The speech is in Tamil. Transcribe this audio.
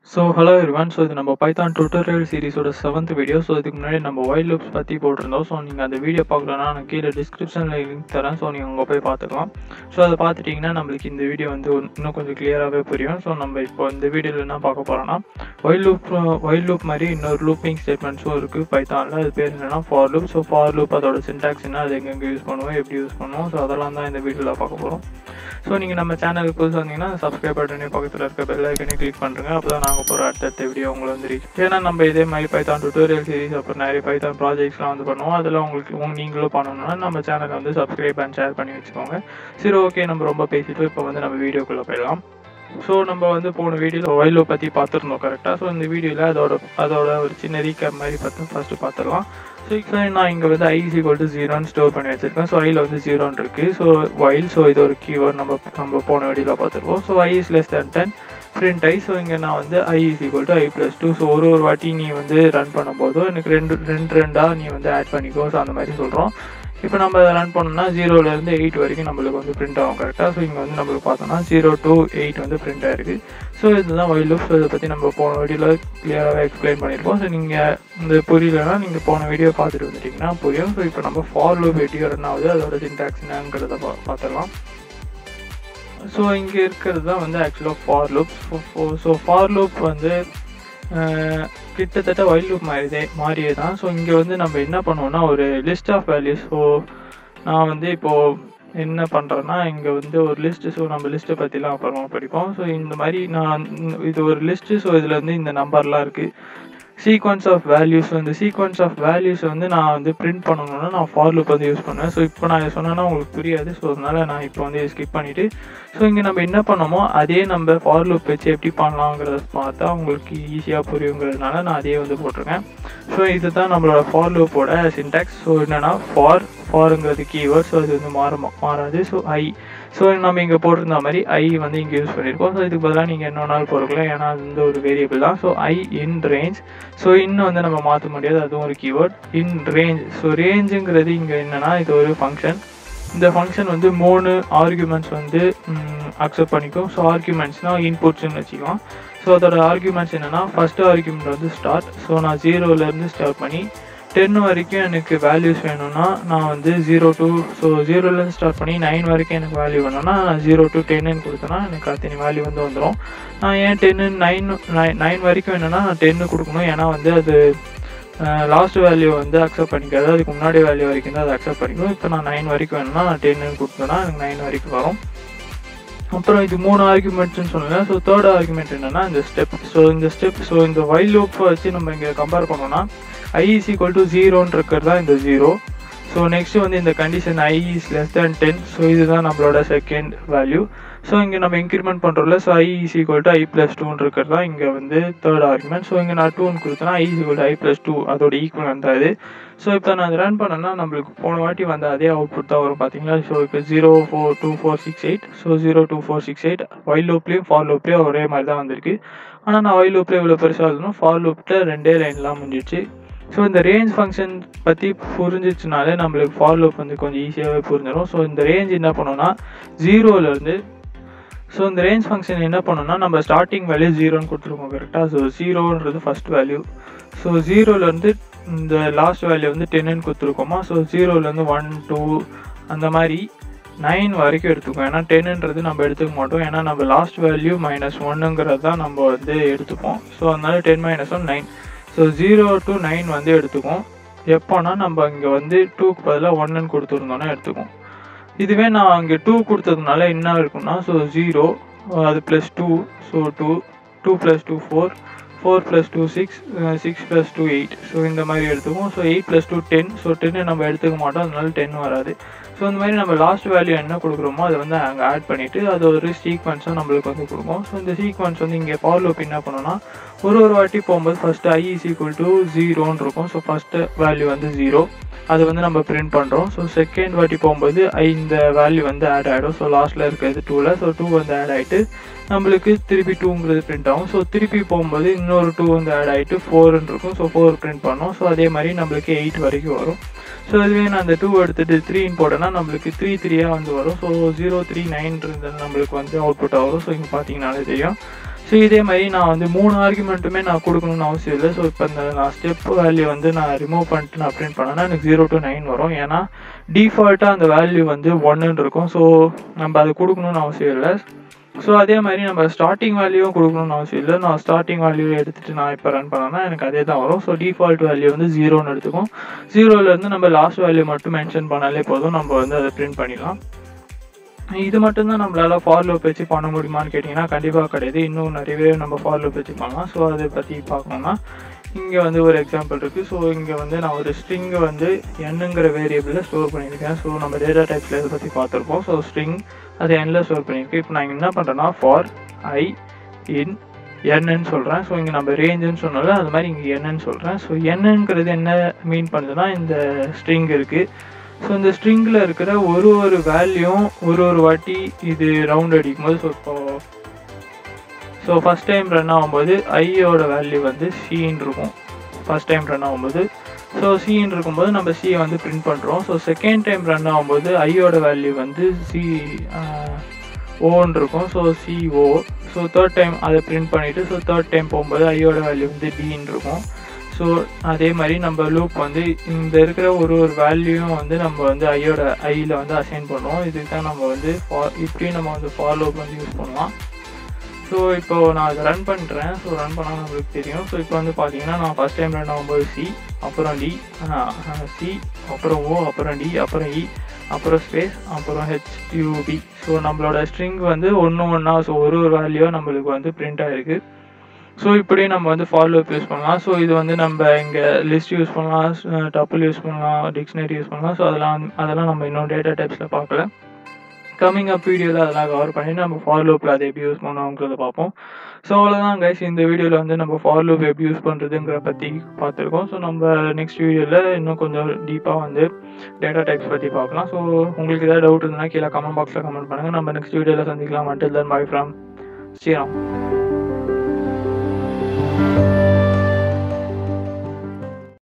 ஸோ ஹலோ எவ்ரிவன் ஸோ இது நம்ம பைத்தான் டுட்டோரியல் சீரிஸோட செவன்த் வீடியோ ஸோ இதுக்கு முன்னாடி நம்ம வைல்ட் லூப்ஸ் பற்றி போட்டிருந்தோம் ஸோ நீங்கள் அந்த வீடியோ பார்க்கலன்னா நான் கீழே டிஸ்கிரிப்ஷனில் லிங்க் தரேன் ஸோ நீங்கள் அங்கே போய் பார்த்துக்கலாம் ஸோ அதை பார்த்துட்டிங்கன்னா நம்மளுக்கு இந்த வீடியோ வந்து இன்னும் கொஞ்சம் கிளியராகவே புரியும் ஸோ நம்ம இப்போ இந்த வீடியோவில் என்ன பார்க்க போகிறோம்னா வைல்ட் லூப் வைல்ட் லூப் மாதிரி இன்னொரு லூப்பிங் ஸ்டேட்மெண்ட்ஸும் இருக்குது பைத்தானில் அது பேர் என்னன்னா for loop so for loop அதோட சின்டாக்ஸ் என்ன அது எங்கெங்கே யூஸ் பண்ணுவோம் எப்படி யூஸ் பண்ணுவோம் ஸோ அதெல்லாம் தான் இந்த வீடியோவில் பார்க்க போகிறோம் ஸோ நீங்கள் நம்ம சேனலுக்கு புதுசாக வந்தீங்கன்னா சப்ஸ்கிரைப் பட்டனே பக்கத்தில் இருக்க பெல் ஐக்கனே கிளிக் பண்ணுறேங்க அப்போ தான் நாங்கள் போகிற அடுத்தடுத்த வீடியோ உங்களை வந்து ரீச் ஏன்னா நம்ம இதே மாதிரி பைத்தான் டுட்டோரியல் சீரிஸ் அப்புறம் நிறைய பைத்தான் ப்ராஜெக்ட்ஸ்லாம் வந்து பண்ணுவோம் அதில் உங்களுக்கு உங்க நீங்களும் பண்ணணும்னா நம்ம சேனலை வந்து சப்ஸ்கிரைப் அண்ட் ஷேர் பண்ணி வச்சுக்கோங்க சரி ஓகே நம்ம ரொம்ப பேசிட்டு இப்போ வந்து நம்ம வீடியோக்குள்ளே போயிடலாம் ஸோ நம்ம வந்து போன வீடியோவில் ஒயிலோ பற்றி பார்த்துருந்தோம் கரெக்டாக ஸோ இந்த வீடியோவில் அதோட அதோட ஒரு சின்ன ரீகேப் மாதிரி பார்த்து ஃபஸ்ட்டு பார்த்துடலாம் ஸோ இப்போ நான் இங்கே வந்து ஐ ஈக்குவல் டு ஜீரோன்னு ஸ்டோர் பண்ணி வச்சிருக்கேன் ஸோ ஐயில் வந்து ஜீரோன்னு இருக்குது ஸோ ஒயில் ஸோ இது ஒரு கீவேர்ட் நம்ம நம்ம போன வீடியோவில் பார்த்துருக்கோம் so I is less than ten print I so இங்கே நான் வந்து I is equal to I plus two so ஒரு ஒரு வாட்டி நீ வந்து ரன் பண்ணும்போதும் எனக்கு ரெண்டு ரெண்டு ரெண்டாக நீ வந்து ஆட் பண்ணிக்கோ ஸோ அந்த மாதிரி சொல்கிறோம் இப்போ நம்ம அதை ரன் பண்ணோம்னா ஜீரோலேருந்து எயிட் வரைக்கும் நம்மளுக்கு வந்து பிரிண்ட் ஆகும் கரெக்டாக ஸோ இங்கே வந்து நம்மளுக்கு பார்த்தோம்னா ஜீரோ டூ எயிட் வந்து பிரிண்ட் ஆயிருக்கு ஸோ இதுதான் வைல்ட் லூப் ஸோ இதை பற்றி நம்ம போன வீடியோவில் கிளியராகவே எக்ஸ்பிளைன் பண்ணியிருக்கோம் ஸோ நீங்கள் இந்த புரியலன்னா நீங்கள் போன வீடியோ பார்த்துட்டு வந்துட்டீங்கன்னா புரியும் ஸோ இப்போ நம்ம ஃபார் லூப் எப்படி ரன் ஆகுது அதோட சின்டாக்ஸ் என்னங்கிறத பா பார்த்துடலாம் ஸோ இங்கே இருக்கிறது தான் வந்து ஆக்சுவலாக for loop so for loop வந்து கிட்டத்தட்ட வைல்ட் லூப் மாதிரிதே மாதிரியே தான் ஸோ இங்கே வந்து நம்ம என்ன பண்ணுவோம்னா ஒரு லிஸ்ட் ஆஃப் வேல்யூஸ் ஸோ நான் வந்து இப்போது என்ன பண்ணுறேன்னா இங்கே வந்து ஒரு லிஸ்ட்டு ஸோ நம்ம லிஸ்ட்டை பற்றிலாம் அப்புறமா படிப்போம் ஸோ இந்த மாதிரி நான் இது ஒரு லிஸ்ட்டு ஸோ இதில் வந்து இந்த நம்பர்லாம் இருக்குது சீக்வன்ஸ் ஆஃப் வேல்யூஸ் வந்து சீக்வன்ஸ் ஆஃப் வேல்யூஸ் வந்து நான் வந்து பிரிண்ட் பண்ணணும்னா நான் ஃபார் லுக் வந்து யூஸ் பண்ணுவேன் ஸோ இப்போ நான் சொன்னேன்னா உங்களுக்கு புரியாது ஸோ அதனால் நான் இப்போ வந்து ஸ்கிப் பண்ணிவிட்டு ஸோ இங்கே நம்ம என்ன பண்ணோமோ அதே நம்ம ஃபார் லுக் வச்சு எப்படி பண்ணலாங்கிறத பார்த்தா உங்களுக்கு ஈஸியாக புரியுங்கிறதுனால நான் அதே வந்து போட்டிருக்கேன் ஸோ இதுதான் நம்மளோட ஃபார் லூப்போட சின்டாக்ஸ் ஸோ என்னென்னா ஃபார் ஃபாருங்கிறது கீவேர்ட் ஸோ அது வந்து மாற மாறாது ஸோ ஐ ஸோ நம்ம இங்கே போட்டிருந்த மாதிரி ஐ வந்து இங்கே யூஸ் பண்ணியிருக்கோம் ஸோ இதுக்கு பதிலாக நீங்கள் என்ன வேணாலும் போட்டுக்கலாம் ஏன்னா அது வந்து ஒரு வேரியபிள் தான் so I in range so இன்னும் வந்து நம்ம மாற்ற முடியாது அதுவும் ஒரு கீவேர்ட் இன் ரேஞ்ச் ஸோ ரேஞ்சுங்கிறது இங்கே என்னென்னா இது ஒரு ஃபங்க்ஷன் இந்த ஃபங்க்ஷன் வந்து மூணு ஆர்குமெண்ட்ஸ் வந்து அக்செப்ட் பண்ணிக்கும் ஸோ ஆர்குமெண்ட்ஸ்னால் இன்புட்ஸ்னு வச்சுக்கலாம் ஸோ அதோட ஆர்குமெண்ட்ஸ் என்னென்னா ஃபஸ்ட்டு ஆர்குமெண்ட் வந்து ஸ்டார்ட் ஸோ நான் ஜீரோலேருந்து ஸ்டார்ட் பண்ணி டென் வரைக்கும் எனக்கு வேல்யூஸ் வேணும்னா நான் வந்து ஜீரோ டூ ஸோ ஜீரோலேருந்து ஸ்டார்ட் பண்ணி நைன் வரைக்கும் எனக்கு வேல்யூ வேணும்னா நான் ஜீரோ டூ டென்னு கொடுத்தேன்னா எனக்கு அத்தனை வேல்யூ வந்து வந்துடும் நான் ஏன் டென்னு நைன் நைன் நைன் வரைக்கும் வேணும்னா நான் டென்னு கொடுக்கணும் ஏன்னா வந்து அது லாஸ்ட் வேல்யூ வந்து அக்செப்ட் பண்ணிக்காது அதுக்கு முன்னாடி வேல்யூ வரைக்கும் தான் அதை அக்செப்ட் பண்ணிக்கும் இப்போ நான் நைன் வரைக்கும் வேணும்னா நான் டென்னு கொடுத்தேன்னா எனக்கு நைன் வரைக்கும் வரும் அப்புறம் இது மூணு ஆர்குமெண்ட்ஸ்னு சொன்னேன் ஸோ தேர்ட் ஆர்குமெண்ட் என்னன்னா இந்த ஸ்டெப் ஸோ இந்த ஸ்டெப் ஸோ இந்த வைல் லூப் வச்சு நம்ம இங்கே கம்பேர் பண்ணோம்னா ஐ இஸ் ஈக்குவல் டு ஜீரோன்னு இருக்கிறது தான் இந்த ஜீரோ ஸோ நெக்ஸ்ட் வந்து இந்த condition I is less than ten so இதுதான் நம்மளோட செகண்ட் வேல்யூ ஸோ இங்கே நம்ம இன்க்ரிமெண்ட் பண்ணுறோம்ல so I is equal to I plus டூன்னு இருக்கிறது தான் இங்கே வந்து தேர்ட் ஆர்குமெண்ட் ஸோ இங்கே நான் டூன்னு கொடுத்தேன்னா I is equal to I plus two அதோட ஈக்குவல் அந்த இது ஸோ இப்போ நான் ரன் பண்ணேன்னா நம்மளுக்கு போன வாட்டி வந்த அதே அவுட்புட் தான் வரும் பார்த்தீங்களா ஸோ இப்போ zero four two four six eight so zero two four six eight while லூப்லேயும் ஃபார் லூப்லேயும் ஒரே மாதிரி தான் வந்திருக்கு ஆனால் நான் ஒய் லூப்லேயே இவ்வளோ பெருசாக எழுதணும் ஃபார் லூப்பில் ரெண்டே லைன்லாம் முடிஞ்சிச்சு ஸோ இந்த ரேஞ்ச் ஃபங்க்ஷன் பற்றி புரிஞ்சிச்சுனாலே நம்மளுக்கு ஃபார் லூப் வந்து கொஞ்சம் ஈஸியாகவே புரிஞ்சிடும் ஸோ இந்த ரேஞ்ச் என்ன பண்ணோம்னா ஜீரோலேருந்து ஸோ இந்த ரேஞ்ச் ஃபங்க்ஷன் என்ன பண்ணோம்னா நம்ம ஸ்டார்டிங் வேல்யூ ஜீரோன்னு கொடுத்துருக்கோம் கரெக்டாக ஸோ ஜீரோன்றது ஃபஸ்ட் வேல்யூ ஸோ ஜீரோலேருந்து இந்த லாஸ்ட் வேல்யூ வந்து டென்னு கொடுத்துருக்கோமா ஸோ ஜீரோலேருந்து ஒன் டூ அந்த மாதிரி நைன் வரைக்கும் எடுத்துக்கோம் ஏன்னா டென்னுன்றது நம்ம எடுத்துக்க மாட்டோம் ஏன்னா நம்ம லாஸ்ட் வேல்யூ மைனஸ் ஒன்னுங்கிறது தான் நம்ம வந்து எடுத்துப்போம் ஸோ அதனால ten minus one nine so zero to nine வந்து எடுத்துக்கும் எப்போனா நம்ம இங்கே வந்து டூக்கு பதிலாக ஒன்னுன்னு கொடுத்துருந்தோன்னா எடுத்துக்கும் இதுவே நான் அங்கே டூ கொடுத்ததுனால என்ன இருக்கும்னா ஸோ ஜீரோ அது plus two so two two plus two four four plus two six six plus two eight so இந்த மாதிரி எடுத்துக்கும் so eight plus two ten so டென்னு நம்ம எடுத்துக்க மாட்டோம் அதனால டென் வராது ஸோ இந்த மாதிரி நம்ம லாஸ்ட் வேல்யூ என்ன கொடுக்குறோமோ அதை வந்து அங்கே ஆட் பண்ணிவிட்டு அது ஒரு சீக்வன்ஸாக நம்மளுக்கு வந்து கொடுக்கும் ஸோ இந்த சீக்வன்ஸ் வந்து இங்கே ஃபார் லூப் என்ன பண்ணோம்னா ஒரு ஒரு வாட்டி போகும்போது first I is equal to ஜீரோன்னு இருக்கும் ஸோ ஃபஸ்ட்டு வேல்யூ வந்து ஜீரோ அது வந்து நம்ம பிரிண்ட் பண்ணுறோம் ஸோ செகண்ட் வாட்டி போகும்போது ஐ இந்த வேல்யூ வந்து ஆட் ஆகிடும் ஸோ லாஸ்ட்டில் இருக்கிறது டூவில் ஸோ டூ வந்து ஆட் ஆகிட்டு நம்மளுக்கு திருப்பி டூங்கிறது பிரிண்ட் ஆகும் ஸோ திருப்பி போகும்போது இன்னொரு டூ வந்து ஆட் ஆகிட்டு ஃபோர்னு இருக்கும் ஸோ ஃபோர் பிரிண்ட் பண்ணோம் ஸோ அதே மாதிரி நம்மளுக்கு எயிட் வரைக்கும் வரும் ஸோ இதுவே நான் அந்த டூ எடுத்துட்டு த்ரீன்னு போட்டேன்னா நம்மளுக்கு த்ரீ த்ரீயாக வந்து வரும் ஸோ ஜீரோ த்ரீ நைன் நம்மளுக்கு வந்து அவுட்புட்டாக வரும் ஸோ இங்கே பார்த்தீங்கனாலே தெரியும் ஸோ இதே மாதிரி நான் வந்து மூணு ஆர்குமெண்ட்டுமே நான் கொடுக்கணும்னு அவசியம் இல்லை ஸோ இப்போ இந்த நான் ஸ்டெப் வேல்யூ வந்து நான் ரிமூவ் பண்ணிட்டு நான் பிரிண்ட் பண்ணேன்னா எனக்கு ஜீரோ டு நைன் வரும் ஏன்னா டிஃபால்ட்டாக அந்த வேல்யூ வந்து ஒன்றுன்னு இருக்கும் ஸோ நம்ம அது கொடுக்கணும்னு அவசியம் இல்லை ஸோ அதே மாதிரி நம்ம ஸ்டார்டிங் வேல்யூவும் கொடுக்கணும்னு அவசியம் இல்லை நான் ஸ்டார்டிங் வேல்யூ எடுத்துகிட்டு நான் இப்போ ரன் பண்ணேன்னா எனக்கு அதே தான் வரும் ஸோ டிஃபால்ட் வேல்யூ வந்து ஜீரோன்னு எடுத்துக்கும் ஜீரோலேருந்து நம்ம லாஸ்ட் வேல்யூ மட்டும் மென்ஷன் பண்ணாலே போதும் நம்ம வந்து அதை பிரிண்ட் பண்ணிடலாம் இது மட்டும்தான் நம்மளால ஃபார் லூப் வச்சு பண்ண முடியுமான்னு கேட்டிங்கன்னா கண்டிப்பாக கிடையாது இன்னும் நிறையவே நம்ம ஃபார் லூப் வச்சு பண்ணலாம் ஸோ அதை பற்றி பார்க்கணும்னா இங்கே வந்து ஒரு எக்ஸாம்பிள் இருக்குது ஸோ இங்கே வந்து நான் ஒரு ஸ்ட்ரிங்கை வந்து என்னங்கிற வேரியபிளில் ஸ்டோர் பண்ணியிருக்கேன் ஸோ நம்ம டேட்டா டைப்ஸில் இதை பற்றி பார்த்துருப்போம் ஸோ ஸ்ட்ரிங் அதை எண்ணில் ஸ்டோர் பண்ணியிருக்கேன் இப்போ நான் என்ன பண்ணுறேன்னா ஃபார் ஐ இன் என்னன்னு சொல்கிறேன் ஸோ இங்கே நம்ம ரேஞ்சுன்னு சொன்னால அது மாதிரி இங்கே என்னன்னு சொல்கிறேன் ஸோ என்னங்கிறது என்ன மீன் பண்ணுதுன்னா இந்த ஸ்ட்ரிங் இருக்குது ஸோ இந்த ஸ்ட்ரிங்கில் இருக்கிற ஒரு ஒரு வேல்யூவும் ஒரு ஒரு வாட்டி இது ரவுண்ட் அடிக்கும் போது ஸோ இப்போ ஸோ ஃபஸ்ட் டைம் ரன் ஆகும்போது ஐயோட வேல்யூ வந்து சின்னு இருக்கும் ஃபஸ்ட் டைம் ரன் ஆகும்போது ஸோ சின்னு இருக்கும்போது நம்ம சியை வந்து பிரிண்ட் பண்ணுறோம் ஸோ செகண்ட் டைம் ரன் ஆகும்போது ஐயோட வேல்யூ வந்து சி ஓன்னு இருக்கும் so C O so third time அதை பிரிண்ட் பண்ணிவிட்டு ஸோ தேர்ட் டைம் போகும்போது ஐயோட வேல்யூ வந்து டின்னு இருக்கும் ஸோ அதே மாதிரி நம்ம லூப் வந்து இந்த இருக்கிற ஒரு ஒரு வேல்யூயும் வந்து நம்ம வந்து ஐயோட ஐயில் வந்து அசைன் பண்ணுவோம் இதுக்கு தான் நம்ம வந்து ஃபார் இப்படியும் நம்ம வந்து ஃபார் லூப் வந்து யூஸ் பண்ணலாம் ஸோ இப்போ நான் அதை ரன் பண்ணுறேன் ஸோ ரன் பண்ணால் நம்மளுக்கு தெரியும் ஸோ இப்போ வந்து பார்த்தீங்கன்னா நான் ஃபஸ்ட் டைம் ரன் ஆகும்போது சி அப்புறம் டி சி அப்புறம் ஓ அப்புறம் டி அப்புறம் இ அப்புறம் ஸ்பேஸ் அப்புறம் ஹெச்யூபி ஸோ நம்மளோட ஸ்ட்ரிங் வந்து ஒன்று ஒன்றா ஸோ ஒரு ஒரு வேல்யூ நம்மளுக்கு வந்து பிரிண்ட் ஆகிருக்கு ஸோ இப்படியே நம்ம வந்து ஃபார் லூப் யூஸ் பண்ணலாம் ஸோ இது வந்து நம்ம இங்கே லிஸ்ட் யூஸ் பண்ணலாம் டப்புள் யூஸ் பண்ணலாம் டிக்ஷனரி யூஸ் பண்ணலாம் ஸோ அதெல்லாம் அதெல்லாம் நம்ம இன்னும் டேட்டா டைப்ஸில் பார்க்கல கம்மிங் அப் வீடியோவில் அதெல்லாம் கவர் பண்ணி நம்ம ஃபார் லூப்பில் அதை எப்படி யூஸ் பண்ணுவோங்கிறத பார்ப்போம் ஸோ அவ்வளோதான் கைஸ் இந்த வீடியோவில் வந்து நம்ம ஃபார் லூப் எப்படி யூஸ் பண்ணுறதுங்கிற பற்றி பார்த்துருக்கோம் ஸோ நம்ம நெக்ஸ்ட் வீடியோவில் இன்னும் கொஞ்சம் டீப்பாக வந்து டேட்டா டைப்ஸ் பற்றி பார்க்கலாம் ஸோ உங்களுக்கு ஏதாவது டவுட் இருந்தால் கீழே கமெண்ட் பாக்ஸில் கமெண்ட் பண்ணுங்கள் நம்ம நெக்ஸ்ட் வீடியோவில் சந்திக்கலாம் until then bye from Sriram